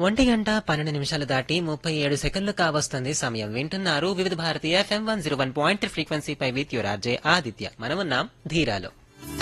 ఒంటి గంట పన్నెండు నిమిషాలు దాటి ముప్పై ఏడు సెకండ్లు కావస్తుంది సమయం వింటున్నారు Vividh Bharatiya FM one zero one point ఫ్రీక్వెన్సీపై విత్ యువర్ ఆర్జే ఆదిత్య మనమున్నాం ధీరాలో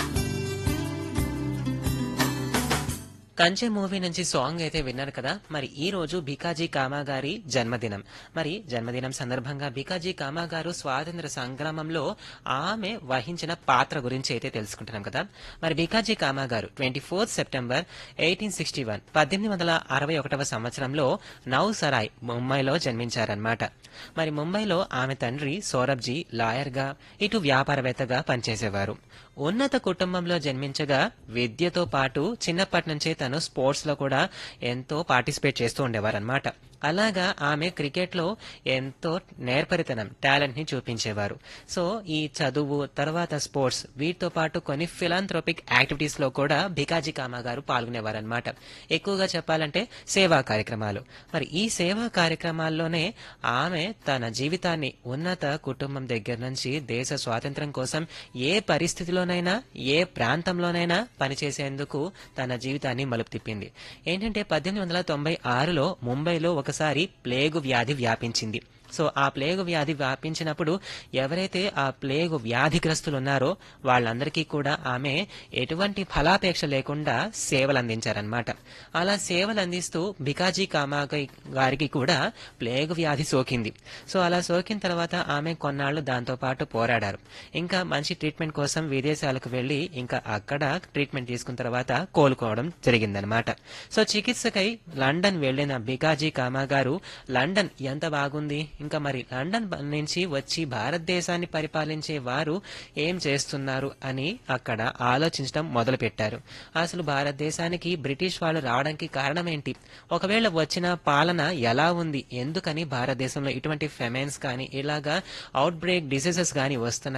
కంచె మూవీ నుంచి సాంగ్ అయితే విన్నారు కదా మరి ఈ రోజు బికాజీ కామా గారి జన్మదినం మరి జన్మదినం సందర్భంగా బికాజీ కామా గారు స్వాతంత్ర సంగ్రామంలో ఆమె వహించిన పాత్ర గురించి అయితే తెలుసుకుంటున్నాం కదా మరి Bikaji Cama garu twenty fourth September eighteen sixty one పద్దెనిమిది వందల అరవై ఒకటవ సంవత్సరంలో నౌ సరాయ్ ముంబైలో జన్మించారన్నమాట మరి ముంబైలో ఆమె తండ్రి సౌరభ్జీ లాయర్గా ఇటు వ్యాపారవేత్తగా పనిచేసేవారు ఉన్నత కుటుంబంలో జన్మించగా విద్యతో పాటు చిన్నప్పటి నుంచే తను స్పోర్ట్స్ లో కూడా ఎంతో పార్టిసిపేట్ చేస్తూ ఉండేవారు అలాగా ఆమె క్రికెట్ లో ఎంతో నేర్పరితనం టాలెంట్ ని చూపించేవారు సో ఈ చదువు తర్వాత స్పోర్ట్స్ వీటితో పాటు కొన్ని ఫిలాంథ్రోపిక్ యాక్టివిటీస్ లో కూడా భికాజీ కామా గారు పాల్గొనేవారనమాట ఎక్కువగా చెప్పాలంటే సేవా కార్యక్రమాలు మరి ఈ సేవా కార్యక్రమాల్లోనే ఆమె తన జీవితాన్ని ఉన్నత కుటుంబం దగ్గర నుంచి దేశ స్వాతంత్ర్యం కోసం ఏ పరిస్థితిలోనైనా ఏ ప్రాంతంలోనైనా పనిచేసేందుకు తన జీవితాన్ని మలుపు తిప్పింది ఏంటంటే పద్దెనిమిది వందల తొంభై ఆరులో ముంబైలో ఒకసారి ప్లేగు వ్యాధి వ్యాపించింది సో ఆ ప్లేగు వ్యాధి వ్యాపించినప్పుడు ఎవరైతే ఆ ప్లేగు వ్యాధిగ్రస్తులు ఉన్నారో వాళ్ళందరికీ కూడా ఆమె ఎటువంటి ఫలాపేక్ష లేకుండా సేవలు అందించారనమాట అలా సేవలు అందిస్తూ బికాజీ కామా గారికి కూడా ప్లేగు వ్యాధి సోకింది సో అలా సోకిన తర్వాత ఆమె కొన్నాళ్లు దాంతో పాటు పోరాడారు ఇంకా మంచి ట్రీట్మెంట్ కోసం విదేశాలకు వెళ్లి ఇంకా అక్కడ ట్రీట్మెంట్ తీసుకున్న తర్వాత కోలుకోవడం జరిగిందనమాట సో చికిత్సకై లండన్ వెళ్లిన బికాజీ కామా గారు లండన్ ఎంత బాగుంది ఇంకా మరి లండన్ బ- నుంచి వచ్చి భారతదేశాన్ని పరిపాలించే వారు ఏం చేస్తున్నారు అని అక్కడ ఆలోచించడం మొదలు పెట్టారు అసలు భారతదేశానికి బ్రిటిష్ వాళ్ళు రావడానికి కారణం ఏంటి ఒకవేళ వచ్చిన పాలన ఎలా ఉంది ఎందుకని భారతదేశంలో ఇటువంటి ఫెమెన్స్ కానీ ఇలాగా అవుట్ బ్రేక్ డిసీజెస్ కానీ వస్తున్నాయి